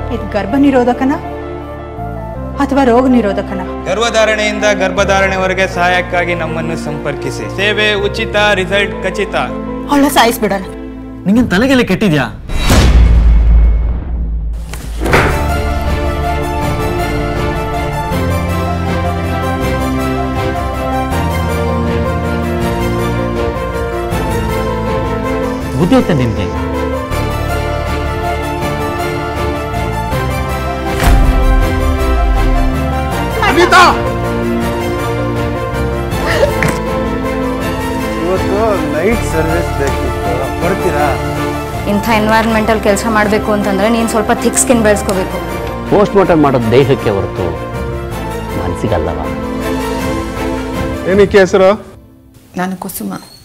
ಇದು ಗರ್ಭ ನಿರೋಧಕನ ಅಥವಾ ರೋಗ ನಿರೋಧಕನ ಗರ್ಭಧಾರಣೆಯಿಂದ ಗರ್ಭಧಾರಣೆವರೆಗೆ ಸಹಾಯಕ್ಕಾಗಿ ನಮ್ಮನ್ನು ಸಂಪರ್ಕಿಸಿ ಸೇವೆ ಉಚಿತ ರಿಸಲ್ಟ್ ಖಚಿತ ಹೊಳ ಸಾಯಿಸ್ಬಿಡೋಣ ನಿಂಗೆ ತಲೆಗೆಲ್ಲ ಕೆಟ್ಟಿದ್ಯಾ ಬುದ್ಧಿ ಐತೆ ನಿನ್ಗೆ ಇವತ್ತು ನೈಟ್ ಸರ್ವಿಸ್ ಬೇಕಿತ್ತು ಬರ್ತೀರಾ ಇಂಥ ಎನ್ವೈರ್ಮೆಂಟಲ್ಲಿ ಕೆಲಸ ಮಾಡಬೇಕು ಅಂತಂದರೆ ನೀನು ಸ್ವಲ್ಪ ಥಿಕ್ ಸ್ಕಿನ್ ಬೆಳೆಸ್ಕೋಬೇಕು ಪೋಸ್ಟ್ ಮಾರ್ಟಮ್ ಮಾಡೋದು ದೇಹಕ್ಕೆ ಹೊರತು ಮನಸ್ಸಿಗಲ್ಲವ ಏನಕ್ಕೆ ಹೆಸರು ನಾನು ಕುಸುಮ